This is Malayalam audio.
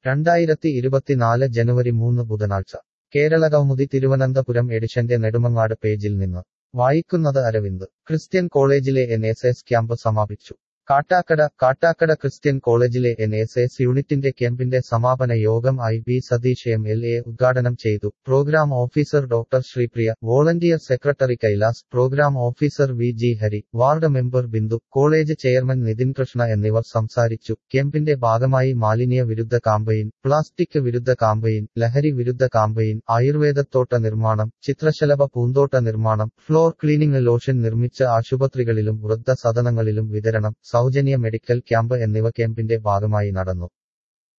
രണ്ടായിരത്തി ഇരുപത്തിനാല് ജനുവരി മൂന്ന് ബുധനാഴ്ച കേരളകൗമുദി തിരുവനന്തപുരം എഡിഷന്റെ നെടുമങ്ങാട് പേജിൽ നിന്ന് വായിക്കുന്നത് അരവിന്ദ് ക്രിസ്ത്യൻ കോളേജിലെ എൻ എസ് എസ് ക്യാമ്പ് സമാപിച്ചു കാട്ടാക്കട കാട്ടാക്കട ക്രിസ്ത്യൻ കോളേജിലെ എൻ എസ് എസ് യൂണിറ്റിന്റെ ക്യാമ്പിന്റെ സമാപന യോഗം I B Satheesh M L A ഉദ്ഘാടനം ചെയ്തു programme officer doctor Sreepriya volunteer secretary Kailas programme officer V G Hari ward member Bindu college chairman Nithin Krishna എന്നിവർ സംസാരിച്ചു ക്യാമ്പിന്റെ ഭാഗമായി മാലിന്യ വിരുദ്ധ കാമ്പയിൻ പ്ലാസ്റ്റിക് വിരുദ്ധ കാമ്പയിൻ ലഹരി വിരുദ്ധ കാമ്പയിൻ ആയുർവേദത്തോട്ട നിർമ്മാണം ചിത്രശലഭ പൂന്തോട്ട നിർമ്മാണം ഫ്ലോർ ക്ലീനിംഗ് ലോഷൻ നിർമ്മിച്ച ആശുപത്രികളിലും വൃദ്ധ സദനങ്ങളിലും വിതരണം സൗജന്യ മെഡിക്കൽ ക്യാമ്പ് എന്നിവ ക്യാമ്പിന്റെ ഭാഗമായി നടന്നു